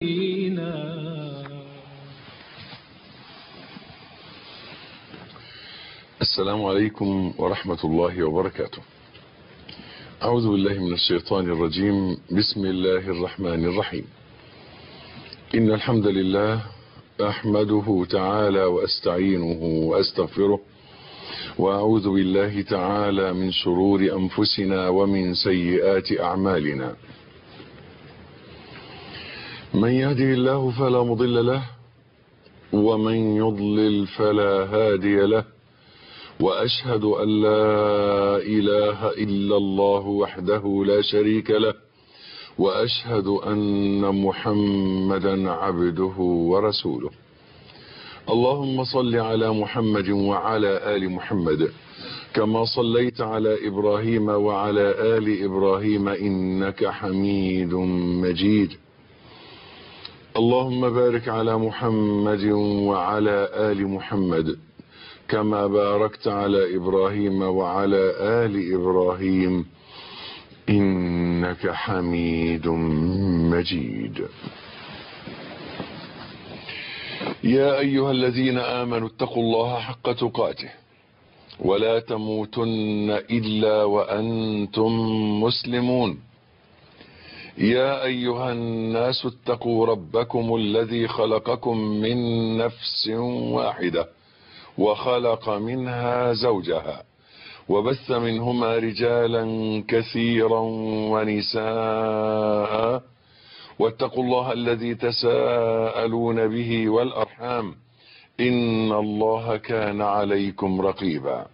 السلام عليكم ورحمة الله وبركاته أعوذ بالله من الشيطان الرجيم بسم الله الرحمن الرحيم إن الحمد لله أحمده تعالى وأستعينه وأستغفره وأعوذ بالله تعالى من شرور أنفسنا ومن سيئات أعمالنا من يهده الله فلا مضل له ومن يضلل فلا هادي له وأشهد أن لا إله إلا الله وحده لا شريك له وأشهد أن محمدا عبده ورسوله اللهم صل على محمد وعلى آل محمد كما صليت على إبراهيم وعلى آل إبراهيم إنك حميد مجيد اللهم بارك على محمد وعلى آل محمد كما باركت على إبراهيم وعلى آل إبراهيم إنك حميد مجيد يا أيها الذين آمنوا اتقوا الله حق تقاته ولا تموتن إلا وأنتم مسلمون يا أيها الناس اتقوا ربكم الذي خلقكم من نفس واحدة وخلق منها زوجها وبث منهما رجالا كثيرا ونساء واتقوا الله الذي تساءلون به والأرحام إن الله كان عليكم رقيبا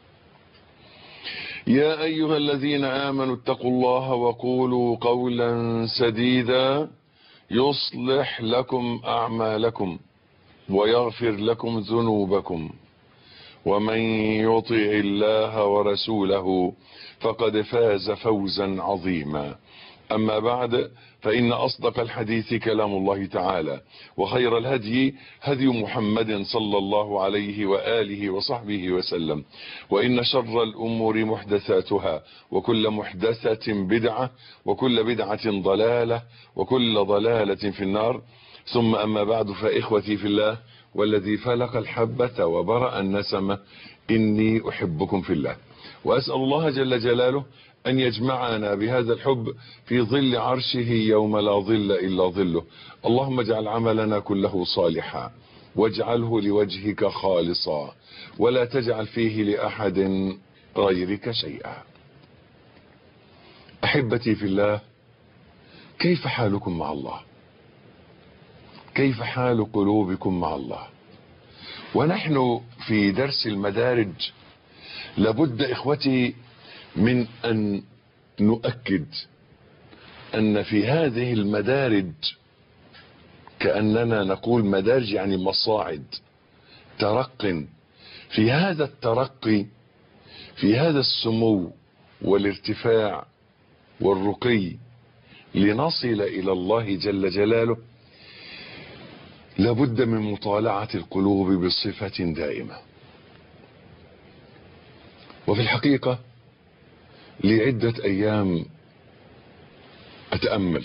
يا أيها الذين آمنوا اتقوا الله وقولوا قولا سديدا يصلح لكم أعمالكم ويغفر لكم ذنوبكم ومن يطع الله ورسوله فقد فاز فوزا عظيما أما بعد فإن أصدق الحديث كلام الله تعالى وخير الهدي هدي محمد صلى الله عليه وآله وصحبه وسلم وإن شر الأمور محدثاتها وكل محدثة بدعة وكل بدعة ضلالة وكل ضلالة في النار ثم أما بعد فإخوتي في الله والذي فلق الحبة وبرأ النسمة إني أحبكم في الله وأسأل الله جل جلاله أن يجمعنا بهذا الحب في ظل عرشه يوم لا ظل إلا ظله اللهم اجعل عملنا كله صالحا واجعله لوجهك خالصا ولا تجعل فيه لأحد غيرك شيئا أحبتي في الله كيف حالكم مع الله كيف حال قلوبكم مع الله ونحن في درس المدارج لابد إخوتي من أن نؤكد أن في هذه المدارج كأننا نقول مدارج يعني مصاعد ترق في هذا الترقي في هذا السمو والارتفاع والرقي لنصل إلى الله جل جلاله لابد من مطالعة القلوب بصفة دائمة وفي الحقيقة لعدة أيام أتأمل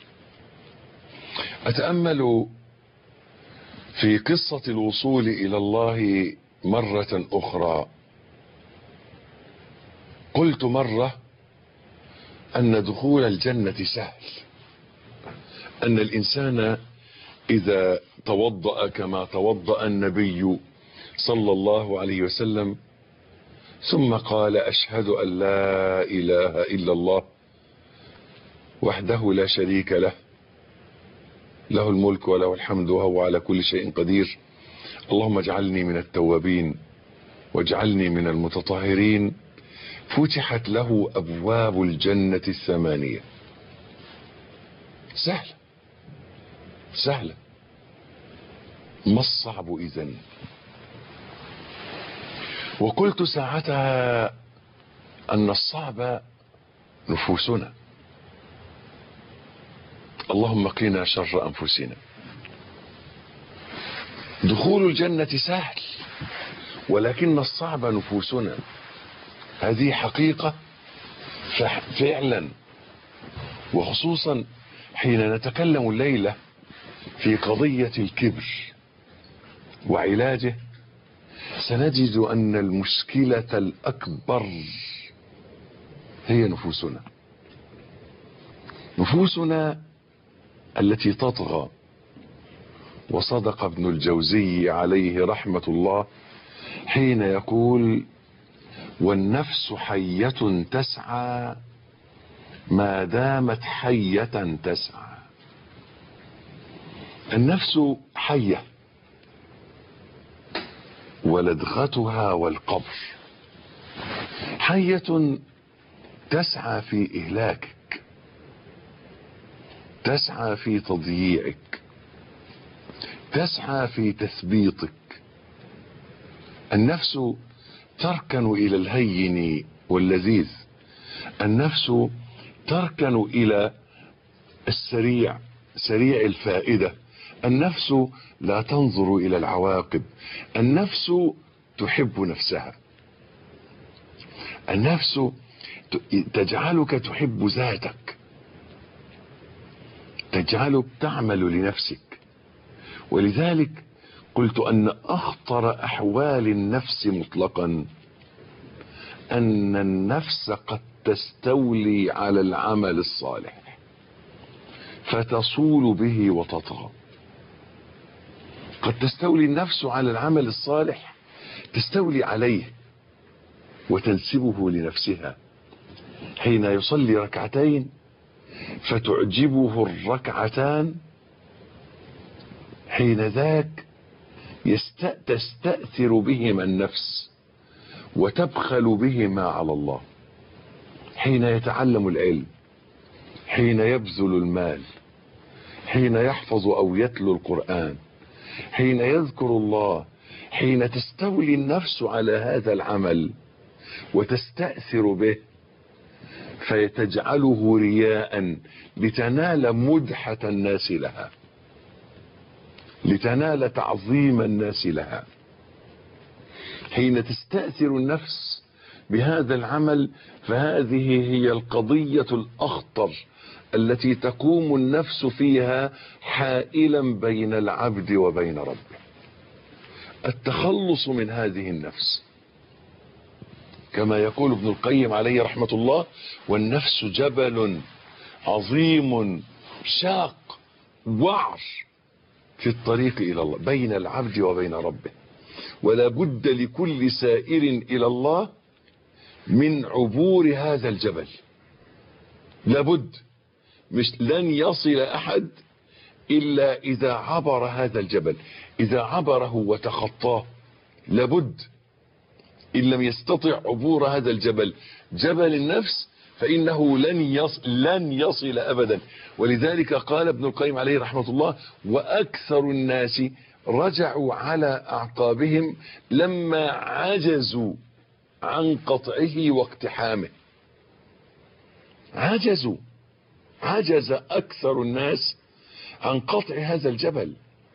أتأمل في قصة الوصول إلى الله مرة أخرى قلت مرة أن دخول الجنة سهل أن الإنسان إذا توضأ كما توضأ النبي صلى الله عليه وسلم ثم قال أشهد أن لا إله إلا الله وحده لا شريك له له الملك وله الحمد وهو على كل شيء قدير اللهم اجعلني من التوابين واجعلني من المتطهرين فتحت له أبواب الجنة الثمانية سهلة سهلة ما الصعب إذن وقلت ساعتها أن الصعب نفوسنا اللهم قنا شر أنفسنا دخول الجنة سهل ولكن الصعب نفوسنا هذه حقيقة فعلا وخصوصا حين نتكلم الليلة في قضية الكبر وعلاجه سنجد أن المشكلة الأكبر هي نفوسنا نفوسنا التي تطغى وصدق ابن الجوزي عليه رحمة الله حين يقول والنفس حية تسعى ما دامت حية تسعى النفس حية ولدغتها والقبر حية تسعى في إهلاكك تسعى في تضييعك تسعى في تثبيطك النفس تركن إلى الهين واللذيذ النفس تركن إلى السريع سريع الفائدة النفس لا تنظر إلى العواقب النفس تحب نفسها النفس تجعلك تحب ذاتك تجعلك تعمل لنفسك ولذلك قلت أن أخطر أحوال النفس مطلقا أن النفس قد تستولي على العمل الصالح فتصول به وتطغى قد تستولي النفس على العمل الصالح تستولي عليه وتنسبه لنفسها حين يصلي ركعتين فتعجبه الركعتان حين ذاك يست... تستأثر بهما النفس وتبخل بهما على الله حين يتعلم العلم حين يبذل المال حين يحفظ او يتلو القرآن حين يذكر الله حين تستولي النفس على هذا العمل وتستأثر به فيتجعله رياء لتنال مدحة الناس لها لتنال تعظيم الناس لها حين تستأثر النفس بهذا العمل فهذه هي القضية الأخطر التي تقوم النفس فيها حائلا بين العبد وبين ربه التخلص من هذه النفس كما يقول ابن القيم عليه رحمة الله والنفس جبل عظيم شاق وعر في الطريق إلى الله بين العبد وبين ربه ولا بد لكل سائر إلى الله من عبور هذا الجبل لابد مش لن يصل أحد إلا إذا عبر هذا الجبل إذا عبره وتخطاه لابد إن لم يستطع عبور هذا الجبل جبل النفس فإنه لن يصل, لن يصل أبدا ولذلك قال ابن القيم عليه رحمة الله وأكثر الناس رجعوا على أعقابهم لما عجزوا عن قطعه واقتحامه عجزوا عجز أكثر الناس عن قطع هذا الجبل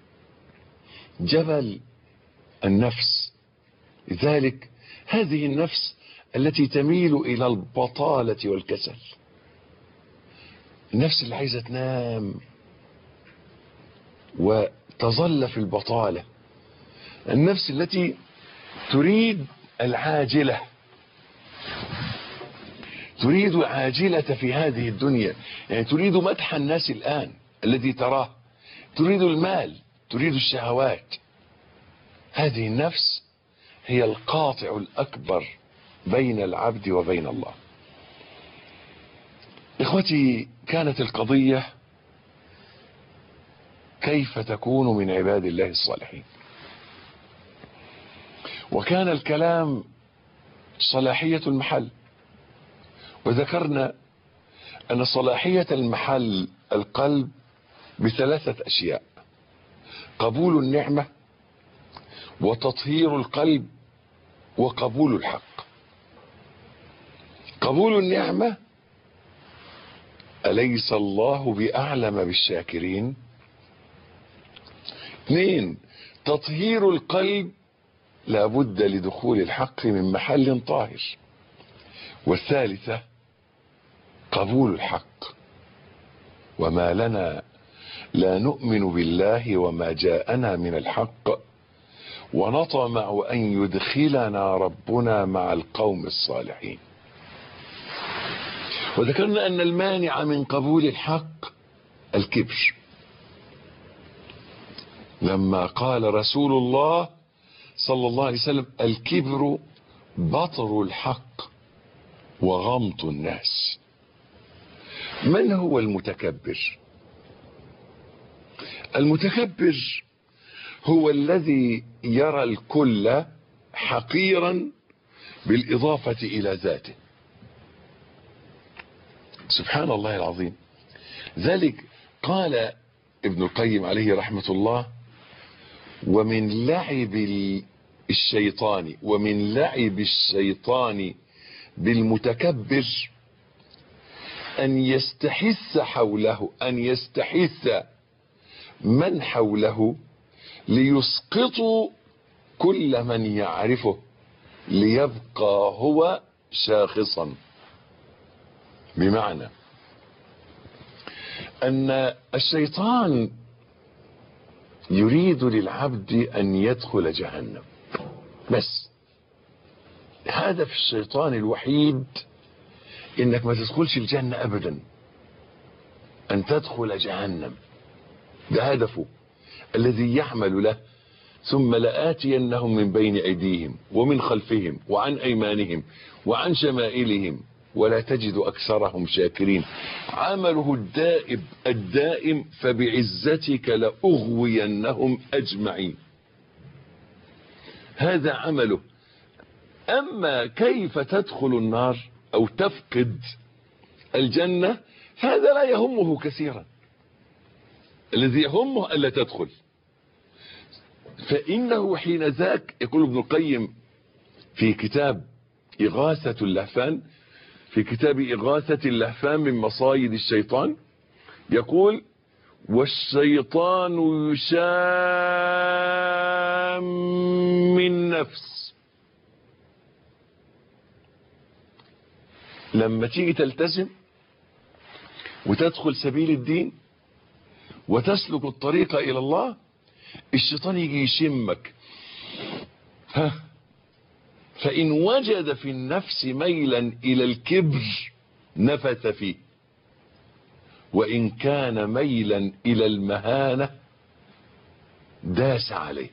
جبل النفس لذلك هذه النفس التي تميل إلى البطالة والكسل النفس اللي عايزة تنام وتظل في البطالة النفس التي تريد العاجلة تريد عاجلة في هذه الدنيا يعني تريد مدح الناس الآن الذي تراه تريد المال تريد الشهوات هذه النفس هي القاطع الأكبر بين العبد وبين الله إخوتي كانت القضية كيف تكون من عباد الله الصالحين وكان الكلام صلاحية المحل وذكرنا أن صلاحية المحل القلب بثلاثة أشياء قبول النعمة وتطهير القلب وقبول الحق قبول النعمة أليس الله بأعلم بالشاكرين اثنين تطهير القلب لابد لدخول الحق من محل طاهر والثالثة قبول الحق وما لنا لا نؤمن بالله وما جاءنا من الحق ونطمع أن يدخلنا ربنا مع القوم الصالحين وذكرنا أن المانع من قبول الحق الكبر لما قال رسول الله صلى الله عليه وسلم الكبر بطر الحق وغمط الناس من هو المتكبر المتكبر هو الذي يرى الكل حقيرا بالإضافة إلى ذاته سبحان الله العظيم ذلك قال ابن القيم عليه رحمة الله ومن لعب الشيطان ومن لعب الشيطان بالمتكبر أن يستحث حوله أن يستحث من حوله ليسقطوا كل من يعرفه ليبقى هو شاخصا بمعنى أن الشيطان يريد للعبد أن يدخل جهنم بس هدف الشيطان الوحيد انك ما تدخلش الجنة ابدا ان تدخل جهنم ده هدفه الذي يعمل له ثم لآتينهم من بين أيديهم ومن خلفهم وعن أيمانهم وعن شمائلهم ولا تجد أكثرهم شاكرين عمله الدائب الدائم فبعزتك لأغوينهم أجمعين هذا عمله أما كيف تدخل النار أو تفقد الجنة هذا لا يهمه كثيرا الذي يهمه ألا تدخل فإنه حين ذاك يقول ابن القيم في كتاب إغاثة اللهفان في كتاب إغاثة اللهفان من مصايد الشيطان يقول والشيطان يشام النفس لما تيجي تلتزم وتدخل سبيل الدين وتسلك الطريق إلى الله الشيطان يجي يشمك ها فإن وجد في النفس ميلا إلى الكبر نفث فيه وإن كان ميلا إلى المهانة داس عليه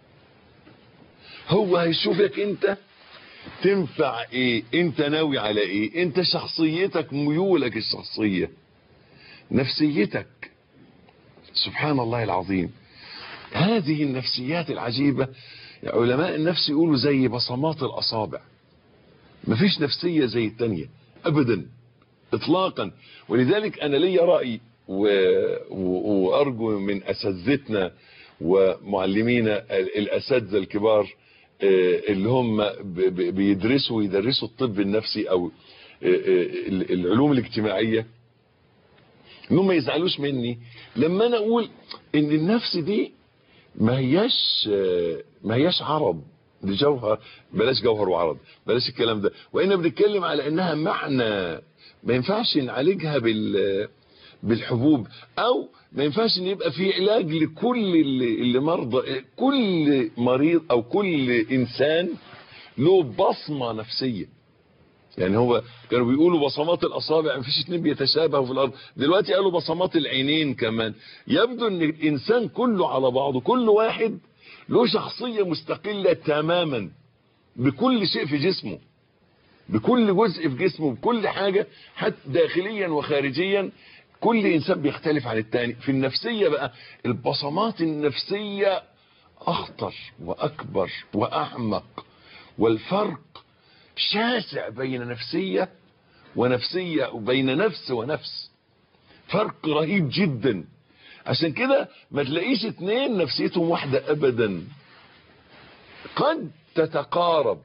هو هيشوفك انت تنفع ايه انت ناوي على ايه انت شخصيتك ميولك الشخصية نفسيتك سبحان الله العظيم هذه النفسيات العجيبة علماء النفس يقولوا زي بصمات الاصابع مفيش نفسية زي التانية ابدا اطلاقا ولذلك انا لي رأي و... و... وارجو من اساتذتنا ومعلمينا الاساتذه الكبار اللي هم بيدرسوا ويدرسوا الطب النفسي او العلوم الاجتماعية انهم ما يزعلوش مني لما انا اقول ان النفس دي ما هياش ما هياش عرض دي جوهر بلاش جوهر وعرض بلاش الكلام ده وإنا بنتكلم على انها معنى ما ينفعش نعالجها بال بالحبوب او ما ينفعش ان يبقى في علاج لكل اللي, اللي مرضى كل مريض او كل انسان له بصمة نفسية يعني هو كانوا بيقولوا بصمات الاصابع مفيش اتنين بيتشابهوا في الارض دلوقتي قالوا بصمات العينين كمان يبدو ان الانسان كله على بعضه كل واحد له شخصية مستقلة تماما بكل شيء في جسمه بكل جزء في جسمه بكل حاجة حتى داخليا وخارجيا كل انسان بيختلف عن التاني في النفسية بقى البصمات النفسية اخطر واكبر واعمق والفرق شاسع بين نفسية ونفسية وبين نفس ونفس فرق رهيب جدا عشان كده ما تلاقيش اتنين نفسيتهم واحدة ابدا قد تتقارب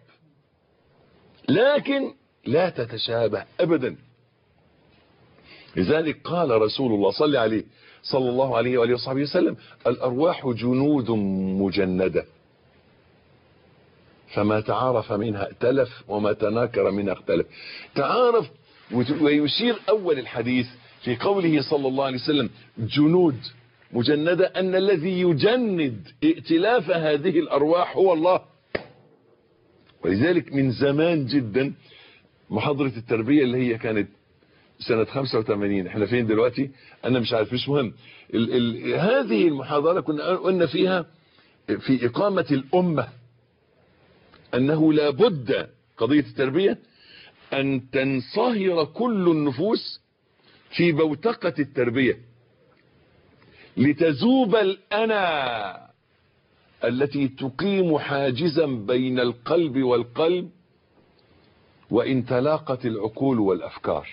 لكن لا تتشابه ابدا لذلك قال رسول الله صلى عليه صلى الله عليه وآله وصحبه وسلم الأرواح جنود مجندة فما تعارف منها ائتلف وما تناكر منها اختلف تعارف ويشير أول الحديث في قوله صلى الله عليه وسلم جنود مجندة أن الذي يجند ائتلاف هذه الأرواح هو الله ولذلك من زمان جدا محاضرة التربية اللي هي كانت سنة 85 احنا فين دلوقتي انا مش عارف مش مهم ال ال هذه المحاضرة كنا قلنا فيها في اقامة الامة انه لابد قضية التربية ان تنصهر كل النفوس في بوتقة التربية لتذوب الانا التي تقيم حاجزا بين القلب والقلب وان تلاقت العقول والافكار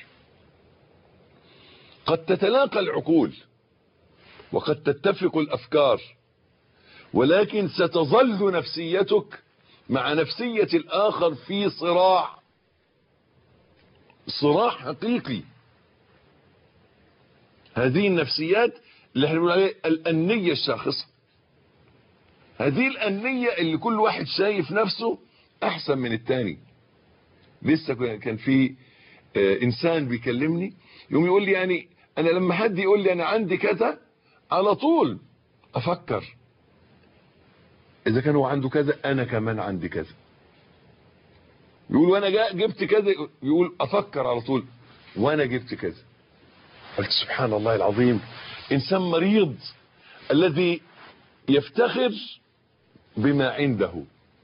قد تتلاقى العقول وقد تتفق الافكار ولكن ستظل نفسيتك مع نفسية الاخر في صراع صراع حقيقي هذه النفسيات اللي احنا بنقول عليها الأنية الشاخصة هذه الأنية اللي كل واحد شايف نفسه أحسن من التاني لسه كان في إنسان بيكلمني يوم يقول لي يعني أنا لما حد يقول لي أنا عندي كذا على طول أفكر إذا كان هو عنده كذا أنا كمان عندي كذا يقول وأنا جبت كذا يقول أفكر على طول وأنا جبت كذا قلت سبحان الله العظيم إنسان مريض الذي يفتخر بما عنده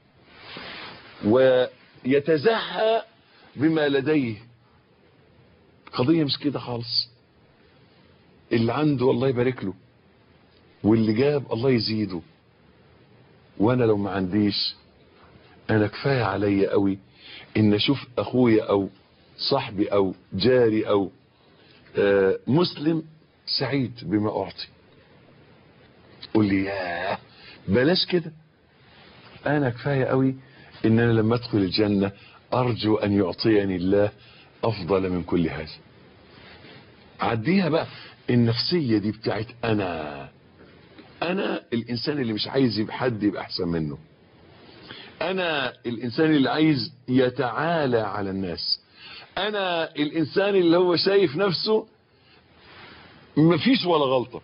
ويتزهى بما لديه قضية مش كده خالص اللي عنده الله يبارك له واللي جاب الله يزيده وانا لو ما عنديش انا كفاية عليا قوي ان اشوف اخويا او صاحبي او جاري او آه مسلم سعيد بما اعطي قول لي ياه بلاش كده انا كفاية قوي ان انا لما ادخل الجنة ارجو ان يعطيني الله افضل من كل هذا عديها بقى النفسية دي بتاعت انا انا الانسان اللي مش عايز يبقى حد يبقى احسن منه انا الانسان اللي عايز يتعالى على الناس انا الانسان اللي هو شايف نفسه مفيش ولا غلطة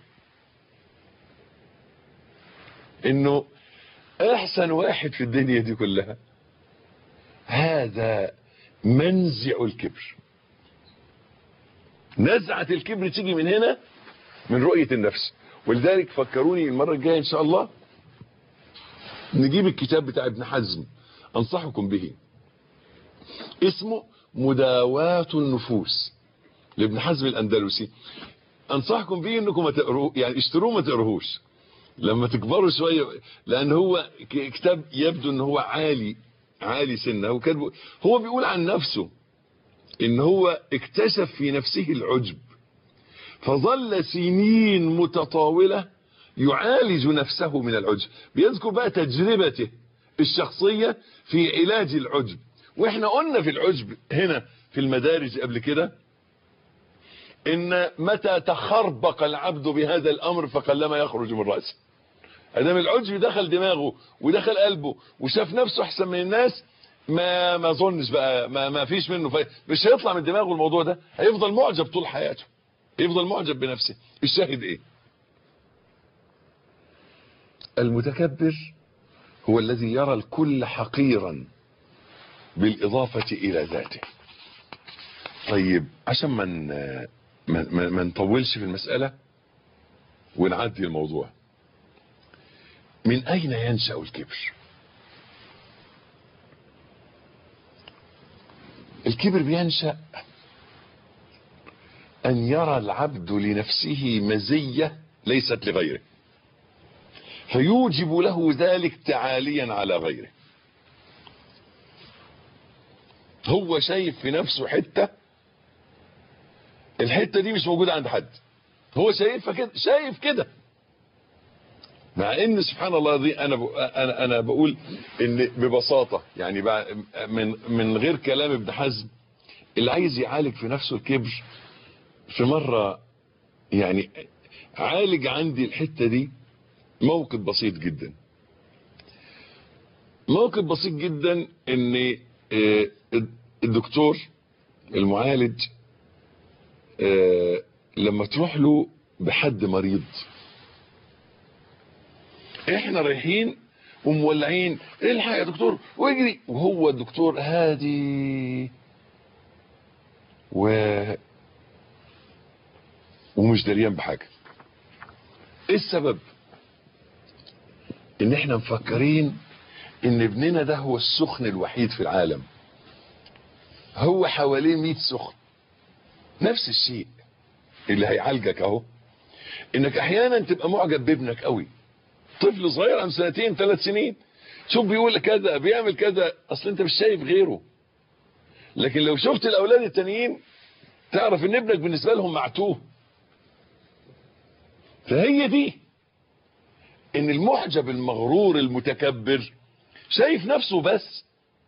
انه احسن واحد في الدنيا دي كلها هذا منزع الكبر نزعة الكبر تيجي من هنا من رؤية النفس ولذلك فكروني المرة الجاية ان شاء الله نجيب الكتاب بتاع ابن حزم انصحكم به اسمه مداواة النفوس لابن حزم الاندلسي انصحكم به انكم ما تقروه يعني اشتروه ما تقروهوش لما تكبروا شوية لان هو كتاب يبدو ان هو عالي عالي سنة هو, كان هو بيقول عن نفسه ان هو اكتشف في نفسه العجب فظل سنين متطاولة يعالج نفسه من العجب بيذكر بقى تجربته الشخصية في علاج العجب واحنا قلنا في العجب هنا في المدارج قبل كده ان متى تخربق العبد بهذا الامر فقلما يخرج من رأسه ادام العجب دخل دماغه ودخل قلبه وشاف نفسه احسن من الناس ما ما اظنش بقى ما, ما فيش منه في مش هيطلع من دماغه الموضوع ده هيفضل معجب طول حياته يفضل معجب بنفسه الشاهد ايه المتكبر هو الذي يرى الكل حقيرا بالاضافة الى ذاته طيب عشان ما ما, ما نطولش في المسألة ونعدي الموضوع من اين ينشأ الكبر الكبر بينشأ ان يرى العبد لنفسه مزية ليست لغيره فيوجب له ذلك تعاليا على غيره هو شايف في نفسه حتة الحتة دي مش موجودة عند حد هو شايفها كده شايف كده مع ان سبحان الله دي انا انا انا بقول ان ببساطه يعني من من غير كلام ابن حزم اللي عايز يعالج في نفسه الكبر في مره يعني عالج عندي الحته دي موقف بسيط جدا موقف بسيط جدا ان الدكتور المعالج لما تروح له بحد مريض احنا رايحين ومولعين الحق يا دكتور واجري وهو الدكتور هادي و ومش دريان بحاجه ايه السبب ان احنا مفكرين ان ابننا ده هو السخن الوحيد في العالم هو حواليه 100 سخن نفس الشيء اللي هيعالجك اهو انك احيانا تبقى معجب بابنك قوي طفل صغير عن سنتين ثلاث سنين شوف بيقول كذا بيعمل كذا اصل انت مش شايف غيره لكن لو شفت الاولاد التانيين تعرف ان ابنك بالنسبه لهم معتوه فهي دي ان المحجب المغرور المتكبر شايف نفسه بس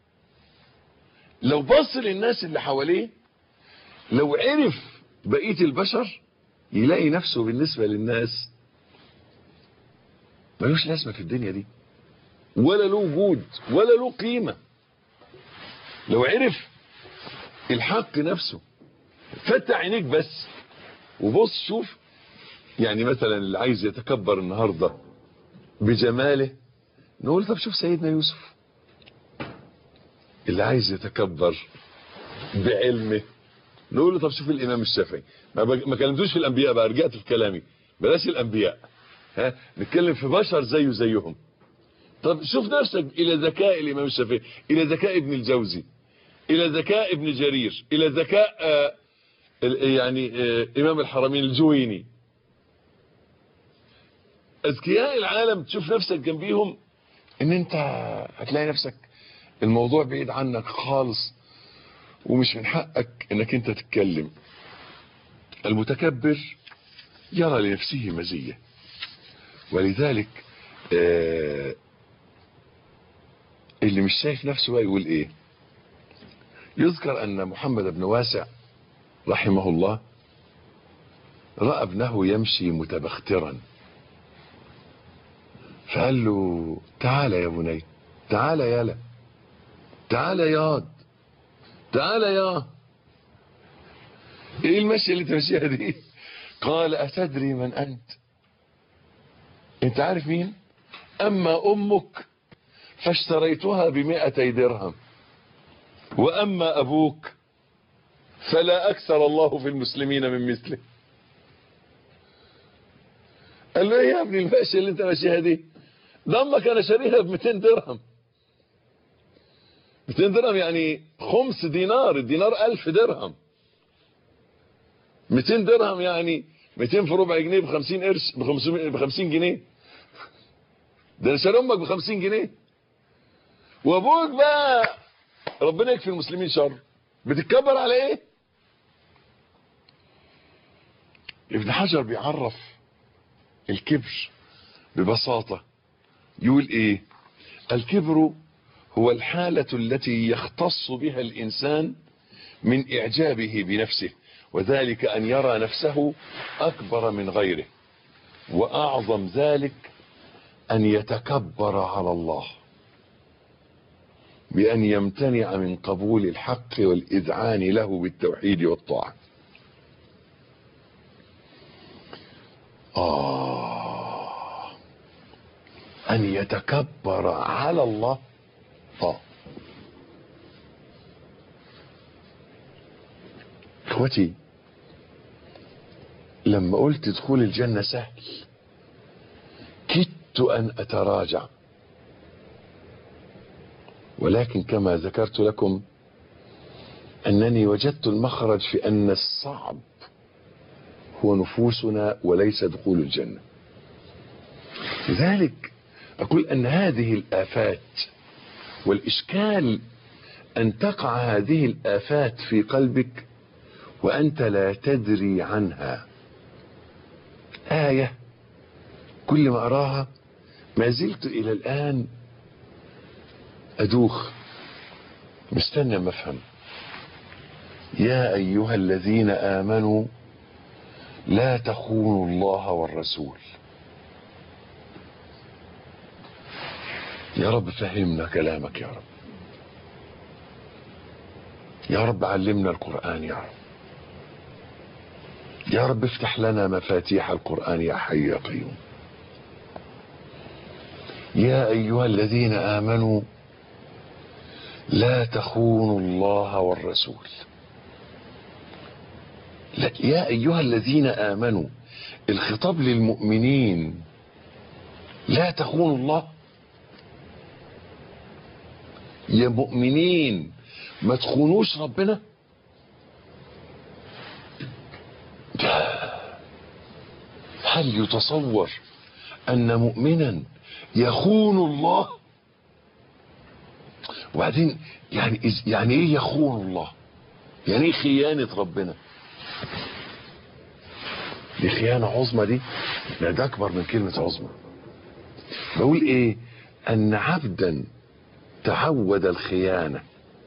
لو بص للناس اللي حواليه لو عرف بقية البشر يلاقي نفسه بالنسبة للناس ملوش لازمة في الدنيا دي ولا له وجود ولا له قيمة لو عرف الحق نفسه فتح عينيك بس وبص شوف يعني مثلا اللي عايز يتكبر النهارده بجماله نقول طب شوف سيدنا يوسف اللي عايز يتكبر بعلمه نقول له طب شوف الامام الشافعي ما, بج... ما كلمتوش في الانبياء بقى رجعت في كلامي بلاش الانبياء ها نتكلم في بشر زيه زيهم طب شوف نفسك الى ذكاء الامام الشافعي الى ذكاء ابن الجوزي الى ذكاء ابن جرير الى ذكاء آه يعني آه امام الحرمين الجويني اذكياء العالم تشوف نفسك جنبيهم ان انت هتلاقي نفسك الموضوع بعيد عنك خالص ومش من حقك انك انت تتكلم المتكبر يرى لنفسه مزية ولذلك آه اللي مش شايف نفسه بقى يقول ايه يذكر ان محمد بن واسع رحمه الله رأى ابنه يمشي متبخترا فقال له تعالى يا بني تعالى يالا تعالى ياض تعالى يا ايه المشي اللي تمشيها دي قال اتدري من انت انت عارف مين اما امك فاشتريتها بمئتي درهم واما ابوك فلا اكثر الله في المسلمين من مثله قال له ايه يا ابني الماشي اللي انت ماشيها دي ده امك انا شاريها ب 200 درهم 200 درهم يعني خمس دينار الدينار 1000 درهم 200 درهم يعني 200 في ربع جنيه ب 50 قرش ب 50 جنيه ده انا شاري امك ب 50 جنيه وابوك بقى ربنا يكفي المسلمين شر بتتكبر على ايه ابن حجر بيعرف الكبر ببساطة يقول ايه الكبر هو الحالة التي يختص بها الانسان من اعجابه بنفسه وذلك ان يرى نفسه اكبر من غيره واعظم ذلك ان يتكبر على الله بان يمتنع من قبول الحق والاذعان له بالتوحيد والطاعه آه أن يتكبر على الله آه إخوتي لما قلت دخول الجنة سهل كدت أن أتراجع ولكن كما ذكرت لكم أنني وجدت المخرج في أن الصعب هو نفوسنا وليس دخول الجنة لذلك أقول أن هذه الآفات والإشكال أن تقع هذه الآفات في قلبك وأنت لا تدري عنها آية كل ما أراها ما زلت إلى الآن أدوخ مستنى ما أفهم يا أيها الذين آمنوا لا تخونوا الله والرسول يا رب فهمنا كلامك يا رب يا رب علمنا القرآن يا رب يا رب افتح لنا مفاتيح القرآن يا حي يا قيوم يا أيها الذين آمنوا لا تخونوا الله والرسول لا يا أيها الذين آمنوا الخطاب للمؤمنين لا تخونوا الله يا مؤمنين ما تخونوش ربنا هل يتصور أن مؤمنا يخون الله وبعدين يعني إز- يعني ايه يخون الله يعني ايه خيانة ربنا دي خيانة عظمى دي لا ده اكبر من كلمة عظمى بقول ايه ان عبدا تعود الخيانة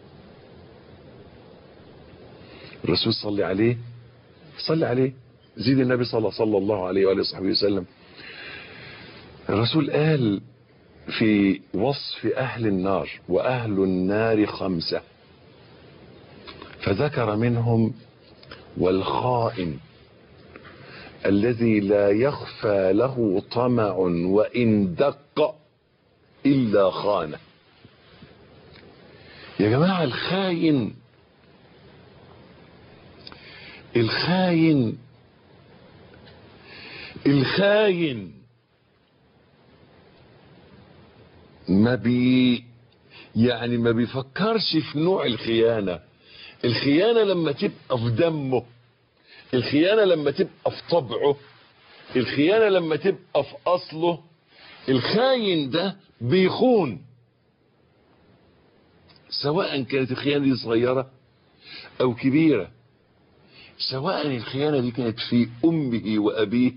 الرسول صلى عليه صلى عليه زيد النبي صلى صلى الله عليه وآله وصحبه وسلم الرسول قال في وصف أهل النار وأهل النار خمسة فذكر منهم والخائن الذي لا يخفى له طمع وإن دق إلا خانه يا جماعة الخاين الخاين الخاين ما بي يعني ما بيفكرش في نوع الخيانة الخيانة لما تبقى في دمه الخيانة لما تبقى في طبعه الخيانة لما تبقى في أصله الخاين ده بيخون سواء كانت الخيانة دي صغيرة أو كبيرة سواء الخيانة دي كانت في أمه وأبيه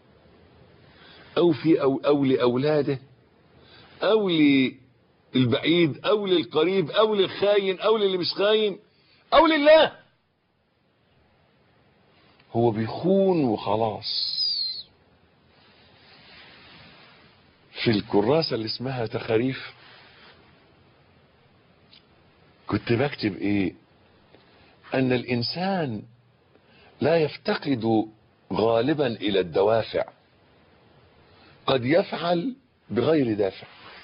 أو في أو, أو لأولاده أو للبعيد أو للقريب أو للخاين أو للي مش خاين أو لله هو بيخون وخلاص في الكراسة اللي اسمها تخاريف كنت بكتب ايه ان الانسان لا يفتقد غالبا الى الدوافع قد يفعل بغير دافع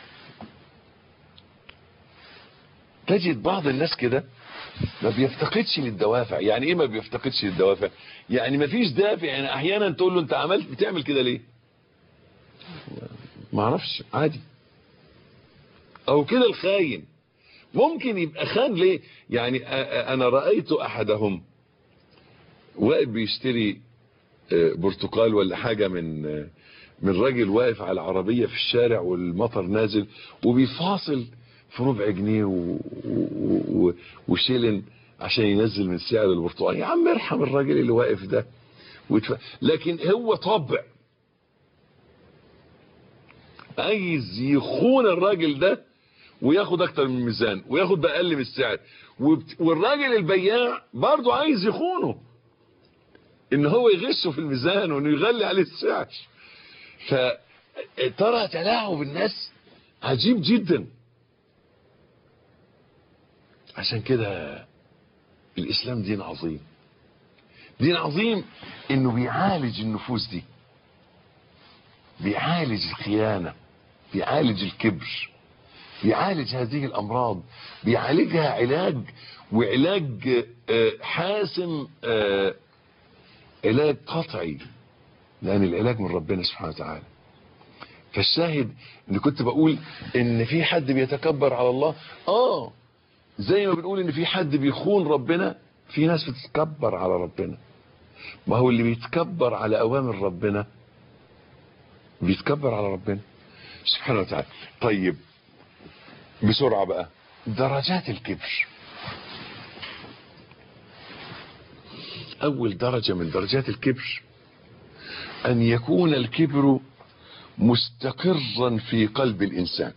تجد بعض الناس كده ما بيفتقدش للدوافع يعني ايه ما بيفتقدش للدوافع يعني ما فيش دافع يعني احيانا تقول له انت عملت بتعمل كده ليه ما اعرفش عادي او كده الخاين ممكن يبقى خان ليه يعني أ- أ- انا رأيت احدهم واقف بيشتري آه، برتقال ولا حاجة من آه، من راجل واقف على العربية في الشارع والمطر نازل وبيفاصل في ربع جنيه و... و... و... وشيلن عشان ينزل من سعر البرتقال يا عم ارحم الراجل اللي واقف ده وتف... لكن هو طبع عايز يخون الراجل ده وياخد اكتر من الميزان وياخد باقل من السعر وبت... والراجل البياع برضه عايز يخونه ان هو يغشه في الميزان وانه يغلي عليه السعر فترى تلاعب الناس عجيب جدا عشان كده الاسلام دين عظيم دين عظيم انه بيعالج النفوس دي بيعالج الخيانة بيعالج الكبر بيعالج هذه الامراض بيعالجها علاج وعلاج آه، حاسم آه، علاج قطعي لان العلاج من ربنا سبحانه وتعالى فالشاهد اللي كنت بقول ان في حد بيتكبر على الله اه زي ما بنقول ان في حد بيخون ربنا في ناس بتتكبر على ربنا ما هو اللي بيتكبر على اوامر ربنا بيتكبر على ربنا سبحانه وتعالى طيب بسرعة بقى درجات الكبر اول درجة من درجات الكبر ان يكون الكبر مستقرا في قلب الانسان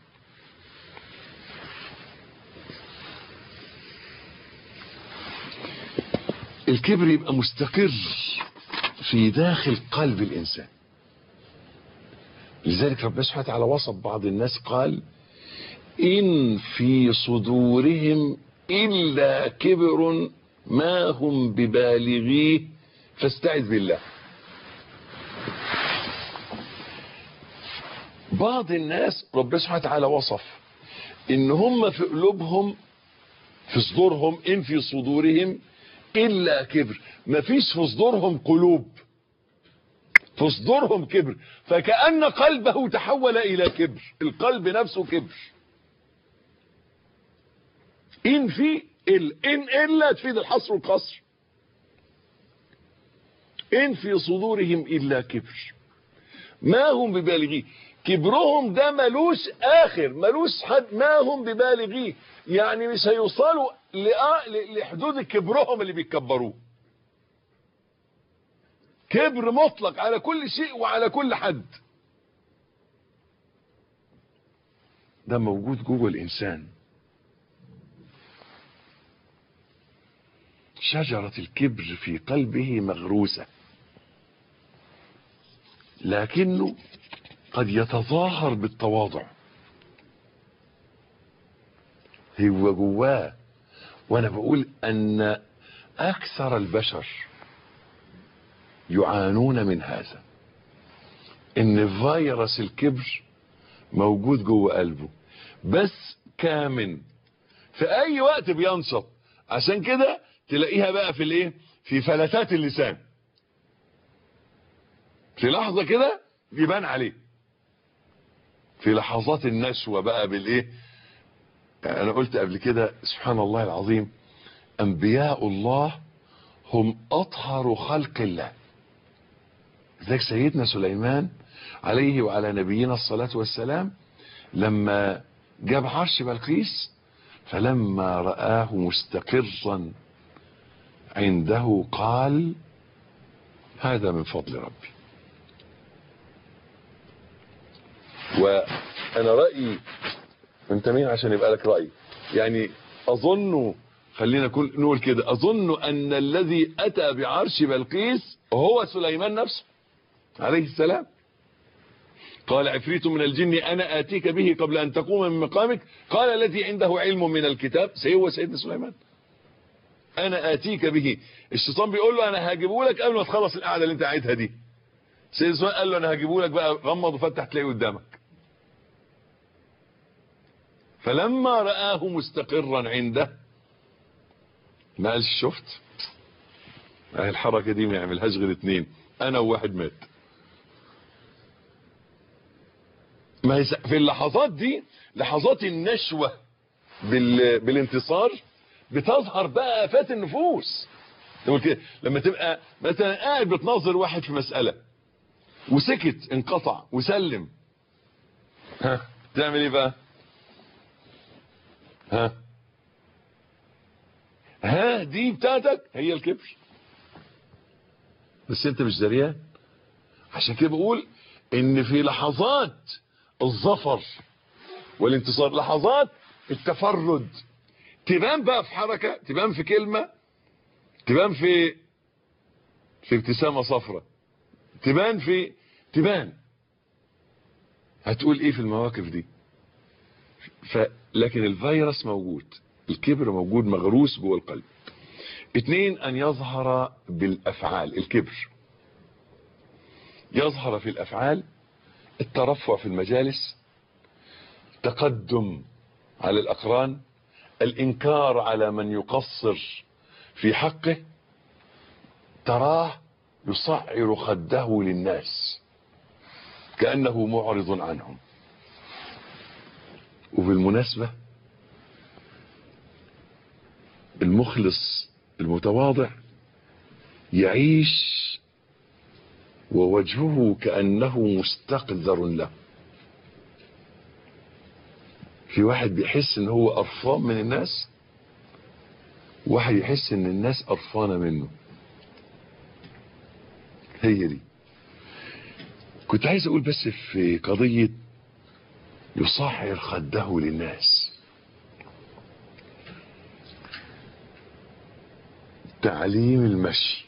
الكبر يبقى مستقر في داخل قلب الانسان لذلك ربنا سبحانه وتعالى وصف بعض الناس قال ان في صدورهم الا كبر ما هم ببالغيه فاستعذ بالله بعض الناس ربنا سبحانه وتعالى وصف ان هم في قلوبهم في صدورهم ان في صدورهم الا كبر مفيش في صدورهم قلوب في صدورهم كبر فكأن قلبه تحول الى كبر القلب نفسه كبر ان في ال ان الا تفيد الحصر والقصر ان في صدورهم الا كبر ما هم ببالغيه كبرهم ده ملوش اخر ملوش حد ما هم ببالغيه يعني مش هيوصلوا لآ- ل- لحدود كبرهم اللي بيتكبروه كبر مطلق على كل شيء وعلى كل حد ده موجود جوه الانسان شجرة الكبر في قلبه مغروسة لكنه قد يتظاهر بالتواضع هو جواه وانا بقول ان اكثر البشر يعانون من هذا ان فيروس الكبر موجود جوه قلبه بس كامن في اي وقت بينشط عشان كده تلاقيها بقى في الايه في فلتات اللسان في لحظة كده يبان عليه في لحظات النشوة بقى بالايه انا قلت قبل كده سبحان الله العظيم انبياء الله هم اطهر خلق الله ذلك سيدنا سليمان عليه وعلى نبينا الصلاة والسلام لما جاب عرش بلقيس فلما رآه مستقرا عنده قال هذا من فضل ربي وانا رأيي انت مين عشان يبقى لك رأي يعني اظن خلينا نقول نقول كده اظن ان الذي اتى بعرش بلقيس هو سليمان نفسه عليه السلام قال عفريت من الجن انا اتيك به قبل ان تقوم من مقامك قال الذي عنده علم من الكتاب سيهو سيدنا سليمان انا اتيك به الشيطان بيقول له انا هجيبه لك قبل ما تخلص القعده اللي انت قاعدها دي سيدنا سليمان قال له انا هجيبه لك بقى غمض وفتح تلاقيه قدامك فلما رآه مستقرا عنده ما قالش شفت اهي الحركة دي ما يعملهاش غير اتنين انا وواحد مات ما يس... في اللحظات دي لحظات النشوة بال... بالانتصار بتظهر بقى آفات النفوس تقول كده لما تبقى مثلا قاعد بتناظر واحد في مسألة وسكت انقطع وسلم ها تعمل ايه بقى ها ها دي بتاعتك هي الكبر بس انت مش دريان عشان كده بقول ان في لحظات الظفر والانتصار لحظات التفرد تبان بقى في حركة تبان في كلمة تبان في في ابتسامة صفرة تبان في تبان هتقول ايه في المواقف دي ف... لكن الفيروس موجود الكبر موجود مغروس جوه القلب اتنين ان يظهر بالافعال الكبر يظهر في الافعال الترفع في المجالس تقدم على الاقران الانكار على من يقصر في حقه تراه يصعر خده للناس كأنه معرض عنهم وبالمناسبة المخلص المتواضع يعيش ووجهه كأنه مستقذر له في واحد بيحس ان هو قرفان من الناس واحد يحس ان الناس قرفانه منه هي دي كنت عايز اقول بس في قضيه يصعر خده للناس تعليم المشي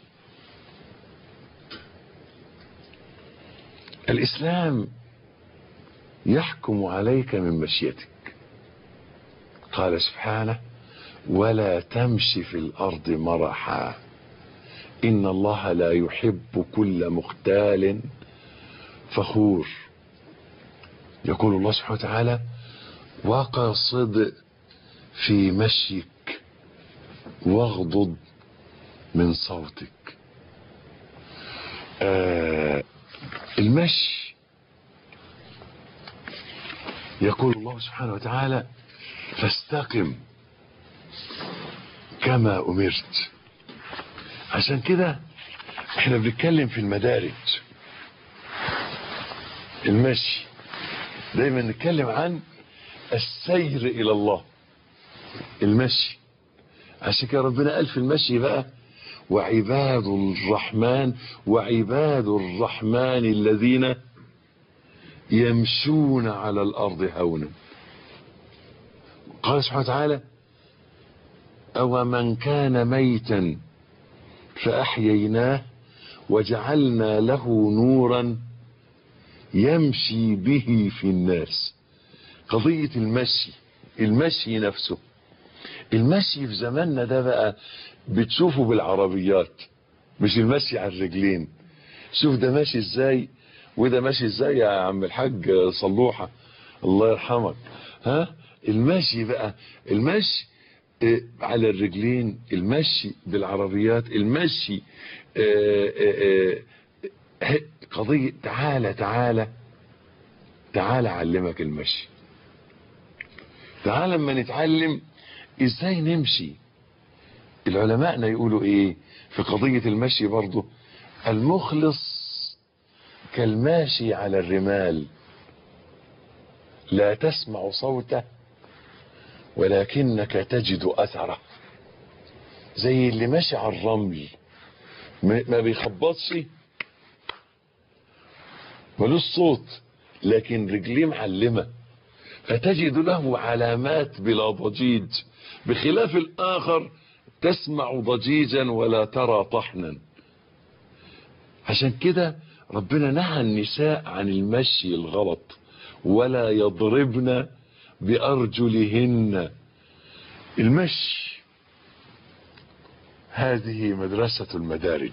الاسلام يحكم عليك من مشيتك قال سبحانه ولا تمش في الارض مرحا ان الله لا يحب كل مختال فخور يقول الله سبحانه وتعالى وقصد في مشيك واغضض من صوتك آه المشي يقول الله سبحانه وتعالى فاستقم كما أمرت عشان كده احنا بنتكلم في المدارج المشي دايما نتكلم عن السير الى الله المشي عشان كده ربنا قال في المشي بقى وعباد الرحمن وعباد الرحمن الذين يمشون على الارض هونا قال سبحانه وتعالى او من كان ميتا فاحييناه وجعلنا له نورا يمشي به في الناس قضية المشي المشي نفسه المشي في زماننا ده بقى بتشوفه بالعربيات مش المشي على الرجلين شوف ده ماشي ازاي وده ماشي ازاي يا عم الحاج صلوحة الله يرحمك ها المشي بقى المشي اه على الرجلين المشي بالعربيات المشي اه اه قضية تعالى تعالى تعالى اعلمك المشي تعالى لما نتعلم ازاي نمشي العلماءنا يقولوا ايه في قضية المشي برضو المخلص كالماشي على الرمال لا تسمع صوته ولكنك تجد اثره زي اللي ماشي على الرمل ما بيخبطش ملوش صوت لكن رجليه معلمة فتجد له علامات بلا ضجيج بخلاف الآخر تسمع ضجيجا ولا ترى طحنا عشان كده ربنا نهى النساء عن المشي الغلط ولا يضربن بأرجلهن المشي هذه مدرسة المدارج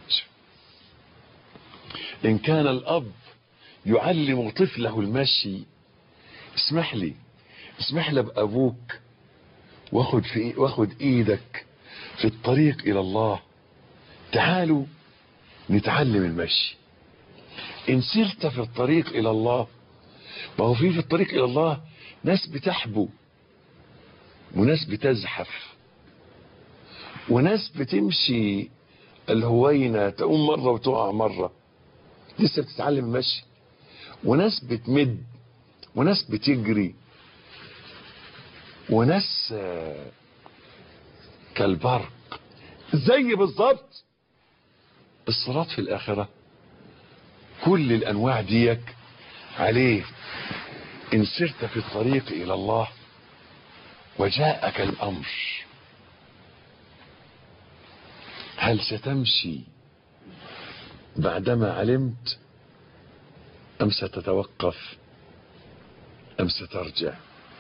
إن كان الأب يعلم طفله المشي اسمح لي اسمح لي بأبوك واخد في واخد ايدك في الطريق الى الله تعالوا نتعلم المشي ان سرت في الطريق الى الله ما هو في في الطريق الى الله ناس بتحبو وناس بتزحف وناس بتمشي الهوينة تقوم مرة وتقع مرة لسه بتتعلم المشي وناس بتمد وناس بتجري وناس كالبرق زي بالظبط الصراط في الآخرة كل الأنواع ديك عليه إن سرت في الطريق إلى الله وجاءك الأمر هل ستمشي بعدما علمت أم ستتوقف أم سترجع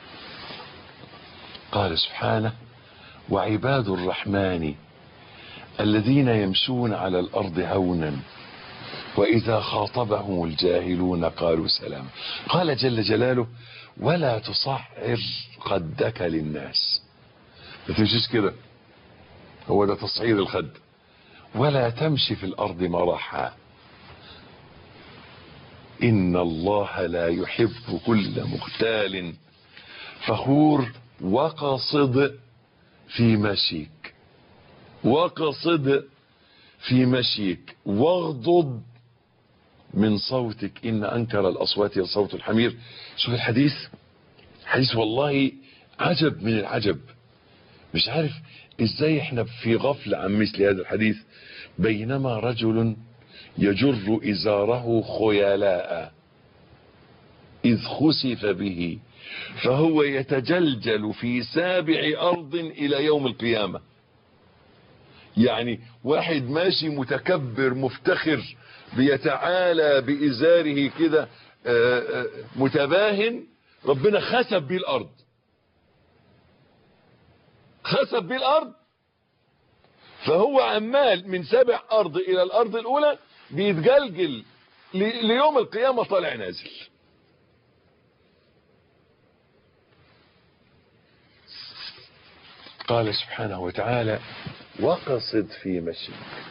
قال سبحانه وعباد الرحمن الذين يمشون على الأرض هونا وإذا خاطبهم الجاهلون قالوا سلام قال جل جلاله ولا تصعر خدك للناس ما تمشيش كده هو ده تصعير الخد ولا تمشي في الأرض مرحا إن الله لا يحب كل مختال فخور وقصد في مشيك وقصد في مشيك واغضض من صوتك إن أنكر الأصوات لصوت الحمير شوف الحديث حديث والله عجب من العجب مش عارف ازاي احنا في غفلة عن مثل هذا الحديث بينما رجل يجر إزاره خيلاء إذ خسف به فهو يتجلجل في سابع أرض إلى يوم القيامة يعني واحد ماشي متكبر مفتخر بيتعالى بإزاره كده متباهن ربنا خسف به الأرض خسف به الأرض فهو عمال من سابع أرض إلى الأرض الأولى بيتجلجل ليوم القيامة طالع نازل قال سبحانه وتعالى وقصد في مشيك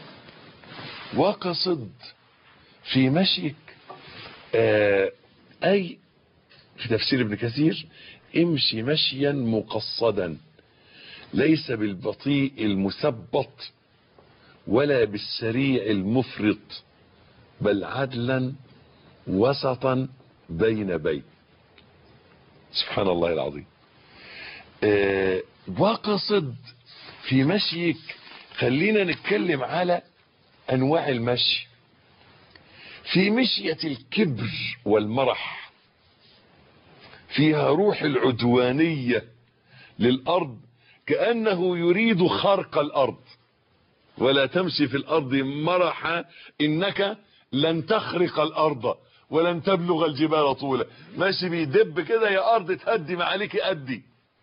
وقصد في مشيك آه أي في تفسير ابن كثير امشي مشيا مقصدا ليس بالبطيء المثبط ولا بالسريع المفرط بل عدلا وسطا بين بين سبحان الله العظيم آه وقصد في مشيك خلينا نتكلم على انواع المشي في مشية الكبر والمرح فيها روح العدوانية للأرض كأنه يريد خرق الأرض ولا تمشي في الأرض مرحا إنك لن تخرق الأرض ولن تبلغ الجبال طولا ماشي بيدب كده يا أرض تهدي ما عليك أدي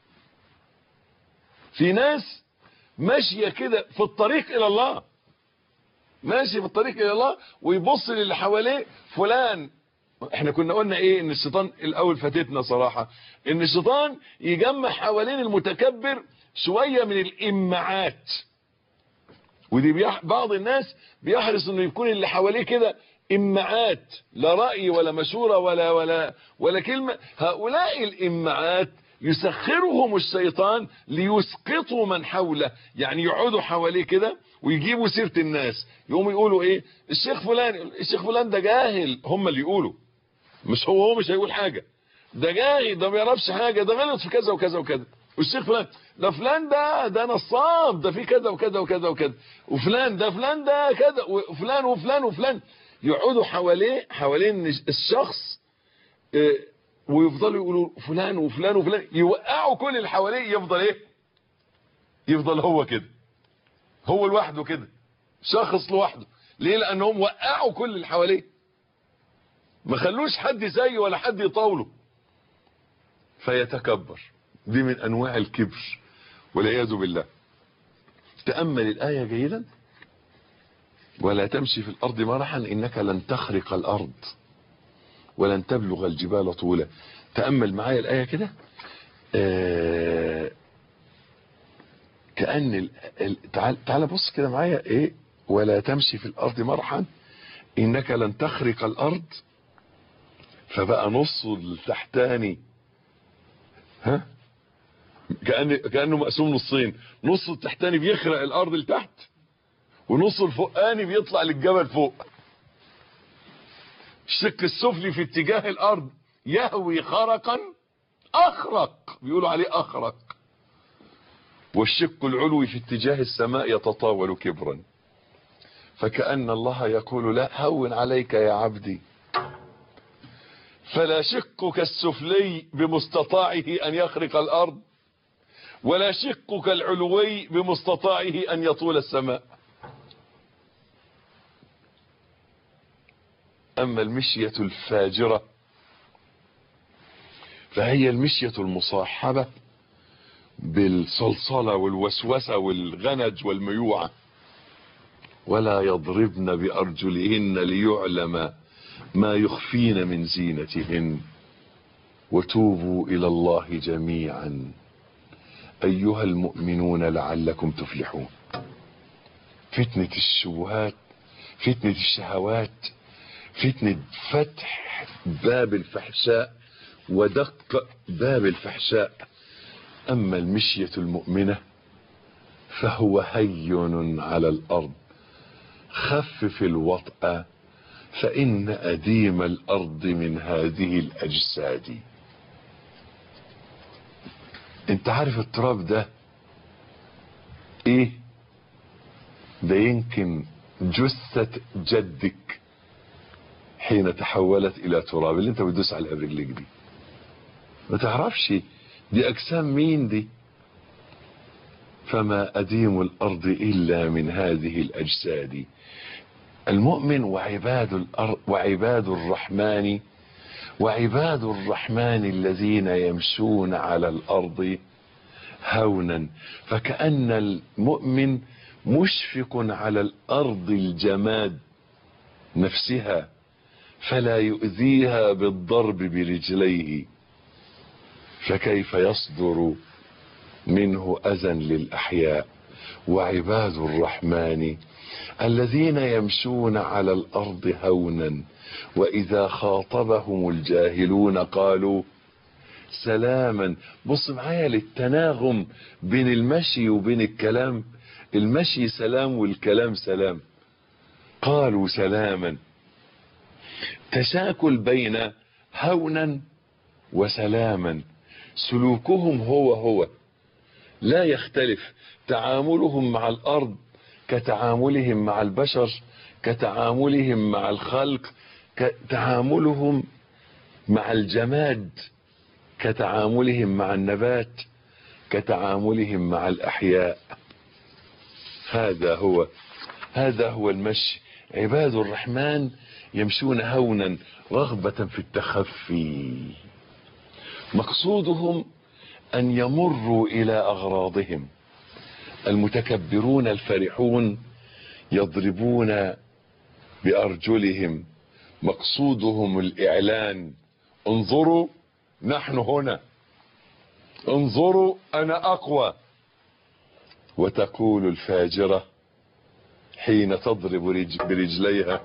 في ناس ماشية كده في الطريق إلى الله ماشي في الطريق إلى الله ويبص للي حواليه فلان احنا كنا قلنا ايه ان الشيطان الاول فاتتنا صراحة ان الشيطان يجمع حوالين المتكبر شوية من الامعات ودي بيح... بعض الناس بيحرص انه يكون اللي حواليه كده امعات لا رأي ولا مشورة ولا ولا ولا كلمة هؤلاء الامعات يسخرهم الشيطان ليسقطوا من حوله يعني يقعدوا حواليه كده ويجيبوا سيرة الناس يقوموا يقولوا ايه الشيخ فلان الشيخ فلان ده جاهل هم اللي يقولوا مش هو هو مش هيقول حاجة ده جاهل ده ما يعرفش حاجة ده غلط في كذا وكذا وكذا والشيخ فلان ده فلان ده ده نصاب ده في كذا وكذا وكذا وكذا وفلان ده فلان ده كذا وفلان وفلان وفلان يقعدوا حواليه حوالين الشخص اه ويفضلوا يقولوا فلان وفلان وفلان يوقعوا كل اللي حواليه يفضل ايه يفضل هو كده هو لوحده كده شخص لوحده ليه لانهم وقعوا كل اللي حواليه ما خلوش حد زيه ولا حد يطاوله فيتكبر دي من انواع الكبر والعياذ بالله تأمل الآية جيدا ولا تمشي في الأرض مرحا إنك لن تخرق الأرض ولن تبلغ الجبال طولا تأمل معايا الآية كده آه كأن ال... ال... تعال... تعال بص كده معايا ايه ولا تمشي في الأرض مرحا إنك لن تخرق الأرض فبقى نص التحتاني ها كأن كأنه مقسوم نصين نص التحتاني بيخرق الأرض لتحت ونص الفوقاني بيطلع للجبل فوق الشق السفلي في اتجاه الارض يهوي خرقا اخرق بيقولوا عليه اخرق والشق العلوي في اتجاه السماء يتطاول كبرا فكأن الله يقول لا هون عليك يا عبدي فلا شقك السفلي بمستطاعه ان يخرق الارض ولا شقك العلوي بمستطاعه ان يطول السماء أما المشية الفاجرة فهي المشية المصاحبة بالصلصلة والوسوسة والغنج والميوعة ولا يضربن بأرجلهن ليعلم ما يخفين من زينتهن وتوبوا إلى الله جميعا أيها المؤمنون لعلكم تفلحون فتنة الشبهات فتنة الشهوات فتنة فتح باب الفحشاء ودق باب الفحشاء أما المشية المؤمنة فهو هين على الأرض خفف الوطأ فإن أديم الأرض من هذه الأجساد انت عارف التراب ده ايه ده يمكن جثة جدك حين تحولت الى تراب اللي انت بتدوس عليها برجلك دي ما تعرفش دي اجسام مين دي فما اديم الارض الا من هذه الاجساد المؤمن وعباد الارض وعباد الرحمن وعباد الرحمن الذين يمشون على الارض هونا فكأن المؤمن مشفق على الارض الجماد نفسها فلا يؤذيها بالضرب برجليه فكيف يصدر منه أذى للأحياء وعباد الرحمن الذين يمشون على الأرض هونا وإذا خاطبهم الجاهلون قالوا سلاما بص معايا للتناغم بين المشي وبين الكلام المشي سلام والكلام سلام قالوا سلاما تشاكل بين هونا وسلاما سلوكهم هو هو لا يختلف تعاملهم مع الارض كتعاملهم مع البشر كتعاملهم مع الخلق كتعاملهم مع الجماد كتعاملهم مع النبات كتعاملهم مع الاحياء هذا هو هذا هو المشي عباد الرحمن يمشون هونا رغبة في التخفي مقصودهم أن يمروا إلى أغراضهم المتكبرون الفرحون يضربون بأرجلهم مقصودهم الإعلان انظروا نحن هنا انظروا أنا أقوى وتقول الفاجرة حين تضرب برجليها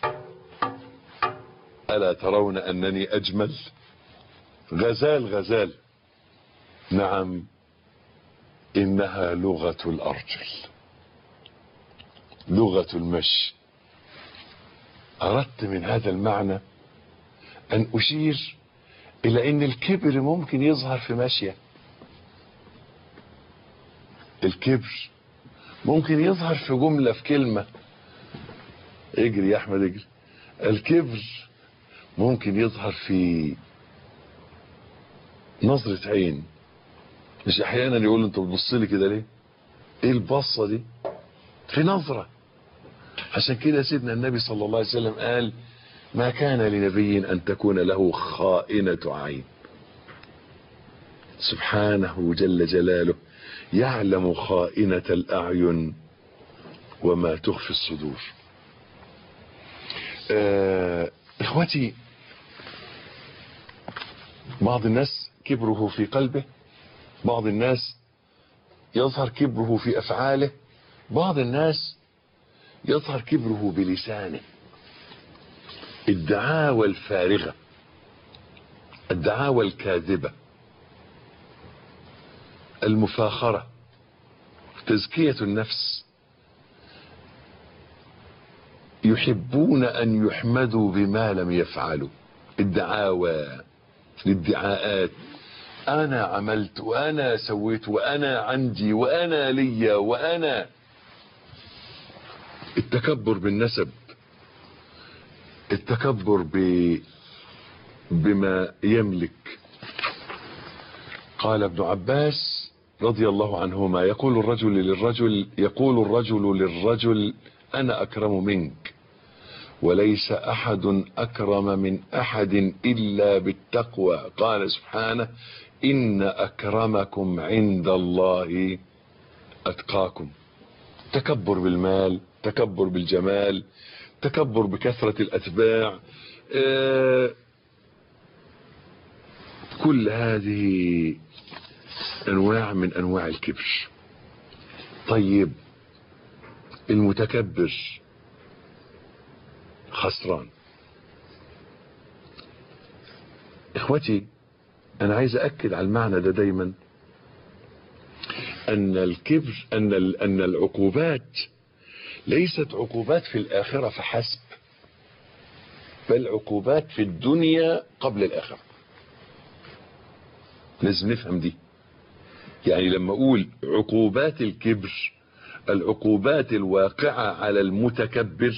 ألا ترون أنني أجمل غزال غزال نعم إنها لغة الأرجل لغة المشي أردت من هذا المعنى أن أشير إلى أن الكبر ممكن يظهر في مشية الكبر ممكن يظهر في جملة في كلمة اجري يا أحمد اجري الكبر ممكن يظهر في نظرة عين مش احيانا يقول انت بتبص لي كده ليه ايه البصة دي في نظرة عشان كده سيدنا النبي صلى الله عليه وسلم قال ما كان لنبي ان تكون له خائنة عين سبحانه جل جلاله يعلم خائنة الاعين وما تخفي الصدور آه اخوتي بعض الناس كبره في قلبه بعض الناس يظهر كبره في افعاله بعض الناس يظهر كبره بلسانه الدعاوى الفارغة الدعاوى الكاذبة المفاخرة تزكية النفس يحبون ان يحمدوا بما لم يفعلوا الدعاوى الادعاءات انا عملت وانا سويت وانا عندي وانا ليا وانا التكبر بالنسب التكبر ب بما يملك قال ابن عباس رضي الله عنهما يقول الرجل للرجل يقول الرجل للرجل انا اكرم منك وليس احد اكرم من احد الا بالتقوى قال سبحانه ان اكرمكم عند الله اتقاكم تكبر بالمال تكبر بالجمال تكبر بكثرة الاتباع آه كل هذه انواع من انواع الكبر طيب المتكبر خسران اخوتي انا عايز اكد على المعنى ده دايما ان الكبر ان ان العقوبات ليست عقوبات في الاخره فحسب بل عقوبات في الدنيا قبل الاخره لازم نفهم دي يعني لما اقول عقوبات الكبر العقوبات الواقعه على المتكبر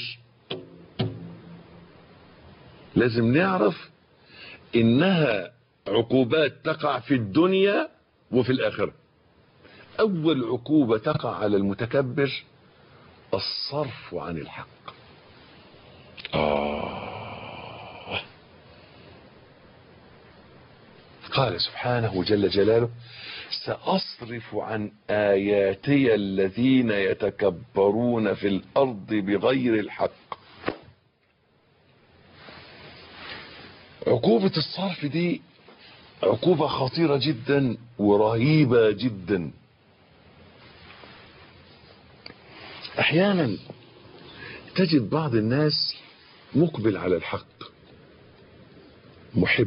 لازم نعرف انها عقوبات تقع في الدنيا وفي الاخرة اول عقوبة تقع على المتكبر الصرف عن الحق آه. قال سبحانه جل جلاله سأصرف عن آياتي الذين يتكبرون في الأرض بغير الحق عقوبة الصرف دي عقوبة خطيرة جدا ورهيبة جدا احيانا تجد بعض الناس مقبل على الحق محب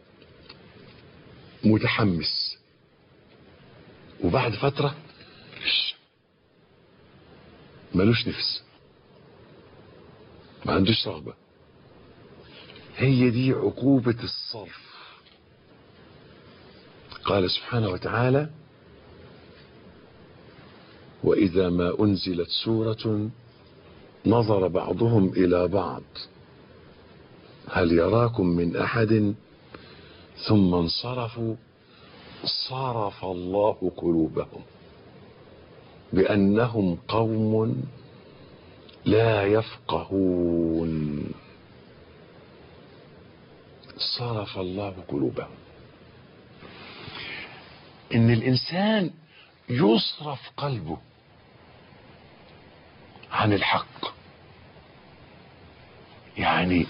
متحمس وبعد فترة ملوش نفس ما عندوش رغبة هي دي عقوبة الصرف قال سبحانه وتعالى وإذا ما أنزلت سورة نظر بعضهم إلى بعض هل يراكم من أحد ثم انصرفوا صرف الله قلوبهم بأنهم قوم لا يفقهون صرف الله قلوبهم ان الانسان يصرف قلبه عن الحق يعني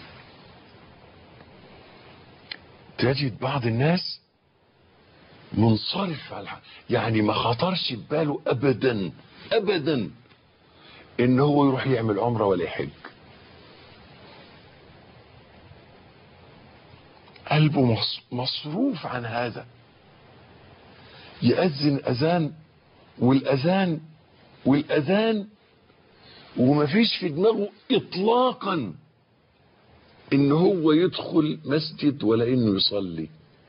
تجد بعض الناس منصرف على الحق يعني ما خطرش بباله ابدا ابدا ان هو يروح يعمل عمره ولا يحج قلبه مصروف عن هذا يأذن أذان والأذان والأذان ومفيش في دماغه إطلاقا إن هو يدخل مسجد ولا إنه يصلي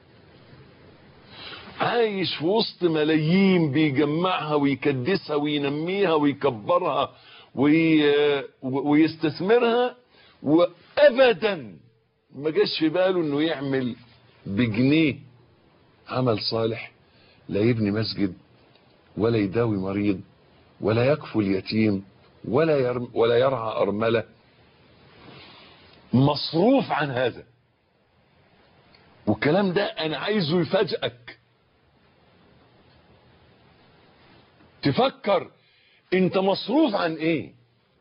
عايش في وسط ملايين بيجمعها ويكدسها وينميها ويكبرها وي... ويستثمرها وأبدا ما جاش في باله إنه يعمل بجنيه عمل صالح لا يبني مسجد ولا يداوي مريض ولا يكفو اليتيم ولا يرم ولا يرعى أرملة مصروف عن هذا والكلام ده أنا عايزه يفاجئك تفكر انت مصروف عن ايه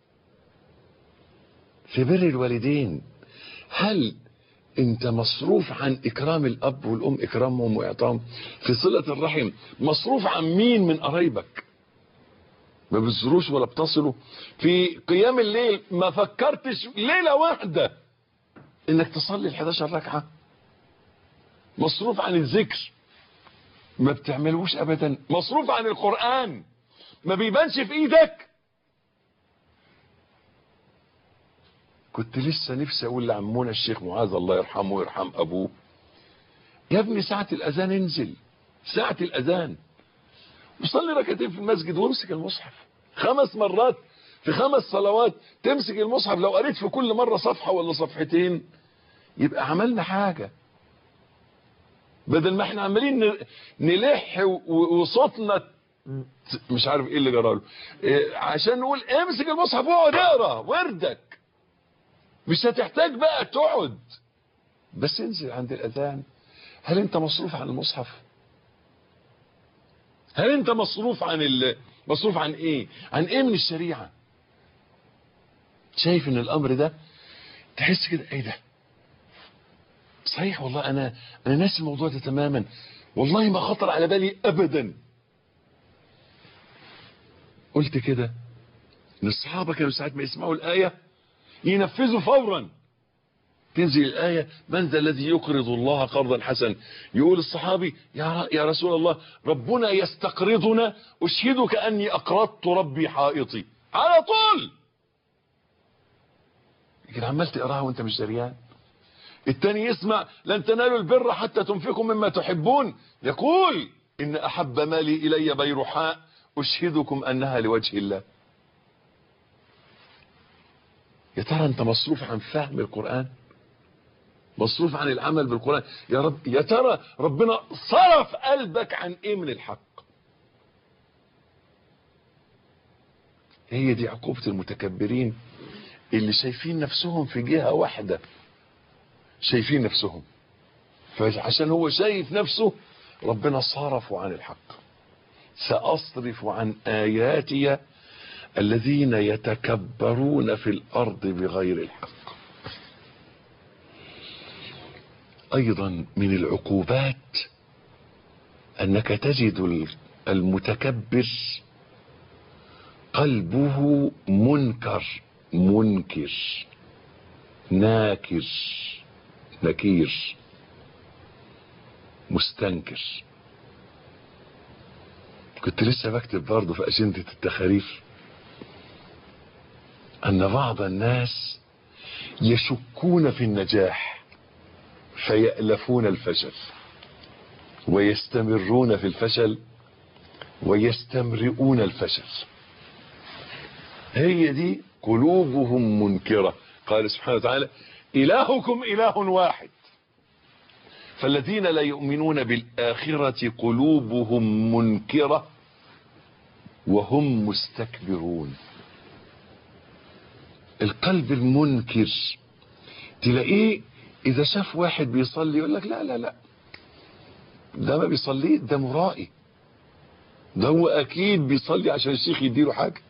في بر الوالدين هل انت مصروف عن اكرام الاب والام اكرامهم واعطائهم في صلة الرحم مصروف عن مين من قرايبك ما بتزوروش ولا بتصلوا في قيام الليل ما فكرتش ليلة واحدة انك تصلي ال 11 ركعة مصروف عن الذكر ما بتعملوش ابدا مصروف عن القرآن ما بيبانش في ايدك كنت لسه نفسي اقول لعمونا الشيخ معاذ الله يرحمه ويرحم ابوه يا ابني ساعة الاذان انزل ساعة الاذان وصلي ركعتين في المسجد وامسك المصحف خمس مرات في خمس صلوات تمسك المصحف لو قريت في كل مرة صفحة ولا صفحتين يبقى عملنا حاجة بدل ما احنا عمالين نلح وصوتنا مش عارف ايه اللي جراله إيه عشان نقول امسك المصحف واقعد اقرا وردك مش هتحتاج بقى تقعد بس انزل عند الاذان هل انت مصروف عن المصحف هل انت مصروف عن ال... مصروف عن ايه عن ايه من الشريعة شايف ان الامر ده تحس كده ايه ده صحيح والله انا انا ناسي الموضوع ده تماما والله ما خطر على بالي ابدا قلت كده ان الصحابة كانوا ساعات ما يسمعوا الآية ينفذوا فورا تنزل الآية من ذا الذي يقرض الله قرضا حسنا يقول الصحابي يا, يا رسول الله ربنا يستقرضنا أشهدك أني أقرضت ربي حائطي على طول لكن عمال تقراها وانت مش دريان التاني يسمع لن تنالوا البر حتى تنفقوا مما تحبون يقول إن أحب مالي إلي بيرحاء أشهدكم أنها لوجه الله يا ترى أنت مصروف عن فهم القرآن مصروف عن العمل بالقرآن يا رب يا ترى ربنا صرف قلبك عن ايه من الحق هي دي عقوبة المتكبرين اللي شايفين نفسهم في جهة واحدة شايفين نفسهم فعشان هو شايف نفسه ربنا صرفوا عن الحق سأصرف عن آياتي الذين يتكبرون في الأرض بغير الحق ايضا من العقوبات انك تجد المتكبر قلبه منكر منكر ناكر نكير مستنكر كنت لسه بكتب برضه في أجندة التخاريف أن بعض الناس يشكون في النجاح فيألفون الفشل ويستمرون في الفشل ويستمرئون الفشل هي دي قلوبهم منكرة قال سبحانه وتعالى إلهكم إله واحد فالذين لا يؤمنون بالآخرة قلوبهم منكرة وهم مستكبرون القلب المنكر تلاقيه إذا شاف واحد بيصلي يقول لك لا لا لا ده ما بيصلي ده مرائي ده هو أكيد بيصلي عشان الشيخ يديله حاجة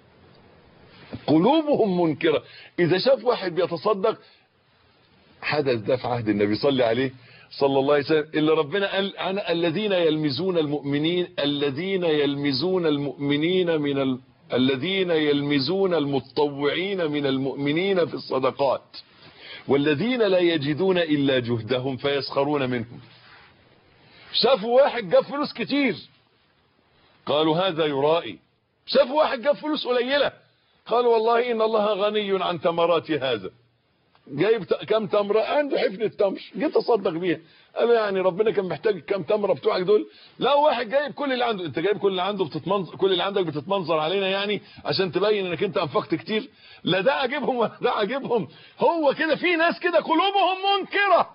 قلوبهم منكرة إذا شاف واحد بيتصدق حدث ده في عهد النبي صلى عليه صلى الله عليه وسلم اللي ربنا قال عن الذين يلمزون المؤمنين الذين يلمزون المؤمنين من ال... الذين يلمزون المتطوعين من المؤمنين في الصدقات والذين لا يجدون إلا جهدهم فيسخرون منهم شافوا واحد جاب فلوس كتير قالوا هذا يرائي شافوا واحد جاب فلوس قليلة قالوا والله إن الله غني عن تمرات هذا جايب كم تمرة عنده حفنة تمر جيت اصدق بيها قال يعني ربنا كان محتاج كم تمرة بتوعك دول لا واحد جايب كل اللي عنده انت جايب كل اللي عنده بتتمنظر كل اللي عندك بتتمنظر علينا يعني عشان تبين انك انت انفقت كتير لا ده عاجبهم ولا ده عاجبهم هو كده في ناس كده قلوبهم منكرة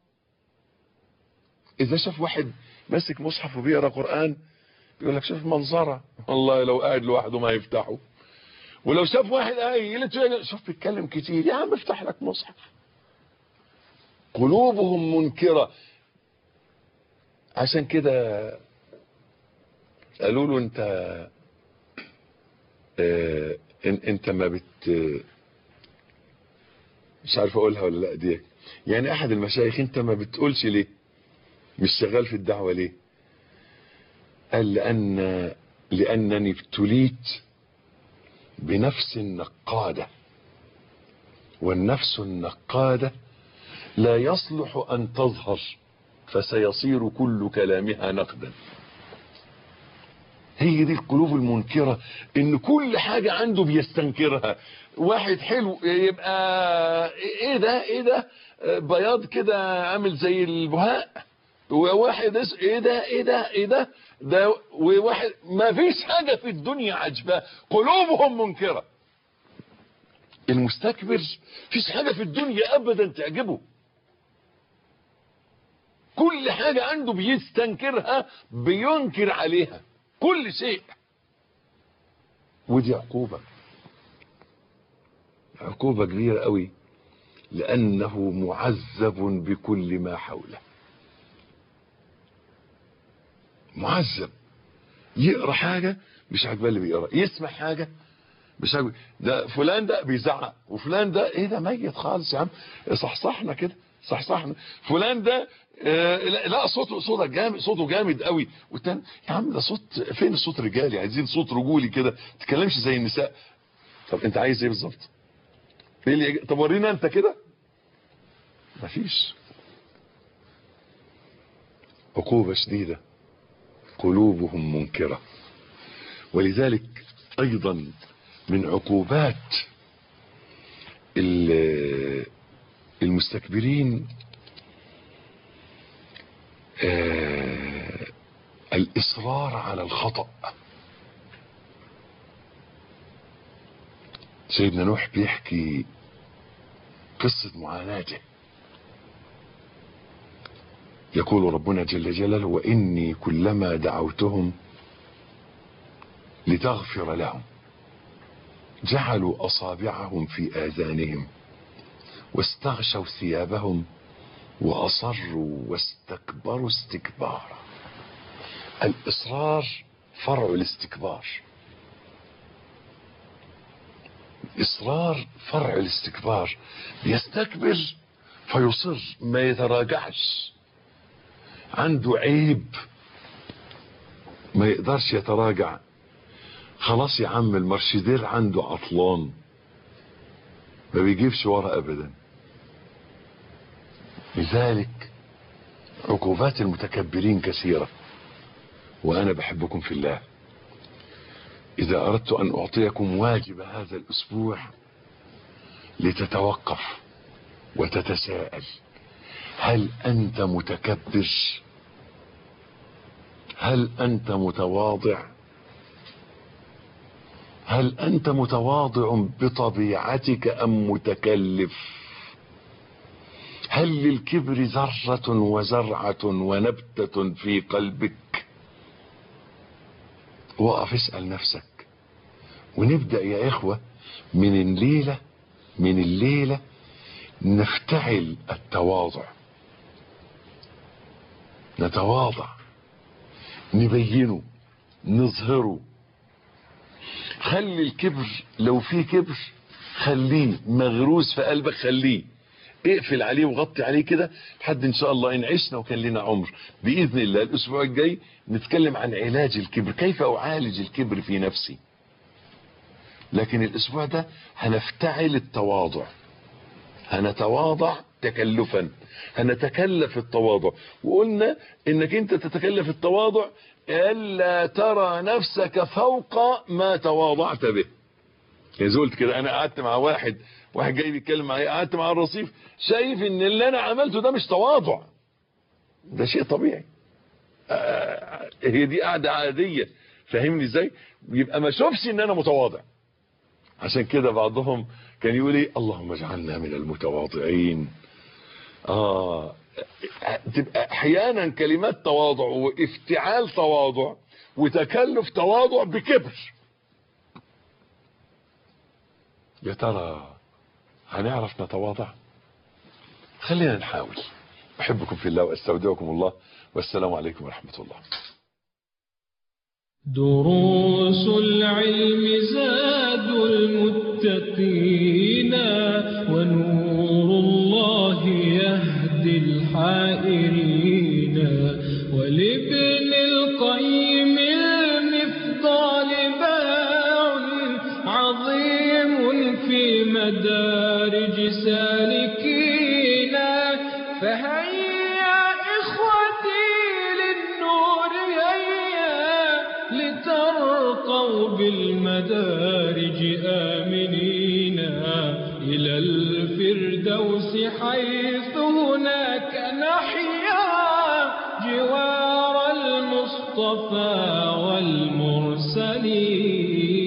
اذا شاف واحد ماسك مصحف وبيقرا قرآن يقول لك شوف منظرة والله لو قاعد لوحده ما يفتحه ولو شاف واحد قايل شوف بيتكلم كتير يا عم افتح لك مصحف قلوبهم منكرة عشان كده قالوا له انت اه انت ما بت مش عارف اقولها ولا لا دي يعني احد المشايخ انت ما بتقولش ليه مش شغال في الدعوة ليه قال لان لانني ابتليت بنفس نقادة والنفس النقادة لا يصلح أن تظهر فسيصير كل كلامها نقدا هي دي القلوب المنكرة ان كل حاجة عنده بيستنكرها واحد حلو يبقى ايه ده ايه ده بياض كده عامل زي البهاء وواحد ايه ده ايه ده ايه ده ده وواحد ما فيش حاجة في الدنيا عجباه قلوبهم منكرة المستكبر فيش حاجة في الدنيا ابدا تعجبه كل حاجة عنده بيستنكرها بينكر عليها كل شيء ودي عقوبة عقوبة كبيرة قوي لأنه معذب بكل ما حوله معذب يقرا حاجة مش عاجباه اللي بيقرا يسمع حاجة مش عاجباه ده فلان ده بيزعق وفلان ده ايه ده ميت خالص يا عم صحصحنا كده صحصحنا فلان ده آه لا صوته صوته جامد صوته جامد قوي والتاني يا عم ده صوت فين الصوت رجالي عايزين صوت رجولي كده ما تتكلمش زي النساء طب انت عايز ايه بالظبط ايه اللي طب ورينا انت كده مفيش عقوبة شديدة قلوبهم منكرة ولذلك ايضا من عقوبات المستكبرين آه الاصرار على الخطأ سيدنا نوح بيحكي قصة معاناته يقول ربنا جل جلاله وإني كلما دعوتهم لتغفر لهم جعلوا أصابعهم في آذانهم واستغشوا ثيابهم وأصروا واستكبروا استكبارا الإصرار فرع الاستكبار إصرار فرع الاستكبار بيستكبر فيصر ما يتراجعش عنده عيب ما يقدرش يتراجع خلاص يا عم المرشدير عنده عطلان ما بيجيبش ورا ابدا لذلك عقوبات المتكبرين كثيرة وانا بحبكم في الله اذا اردت ان اعطيكم واجب هذا الاسبوع لتتوقف وتتساءل هل انت متكبر هل انت متواضع هل انت متواضع بطبيعتك ام متكلف هل للكبر ذرة وزرعة ونبتة في قلبك وقف اسأل نفسك ونبدأ يا إخوة من الليلة من الليلة نفتعل التواضع نتواضع نبينه نظهره خلي الكبر لو في كبر خليه مغروس في قلبك خليه اقفل عليه وغطي عليه كده لحد ان شاء الله ان عشنا وكان لنا عمر باذن الله الاسبوع الجاي نتكلم عن علاج الكبر كيف اعالج الكبر في نفسي لكن الاسبوع ده هنفتعل التواضع هنتواضع تكلفا هنتكلف التواضع وقلنا انك انت تتكلف التواضع الا ترى نفسك فوق ما تواضعت به يعني قلت كده انا قعدت مع واحد واحد جاي بيتكلم معايا قعدت مع الرصيف شايف ان اللي انا عملته ده مش تواضع ده شيء طبيعي آه هي دي قعده عاديه فاهمني ازاي يبقى ما شوفش ان انا متواضع عشان كده بعضهم كان يقول ايه اللهم اجعلنا من المتواضعين اه تبقى احيانا كلمات تواضع وافتعال تواضع وتكلف تواضع بكبر يا ترى هنعرف نتواضع خلينا نحاول احبكم في الله واستودعكم الله والسلام عليكم ورحمه الله دروس العلم زاد المتقين ونور الله يهدي الحائرين ولابن القيم المفضال باع عظيم في مدارج سالكين فهيا إخوتي للنور هيا لترقوا بالمدارج آمنين إلى الفردوس حيث هناك نحيا جوار المصطفى والمرسلين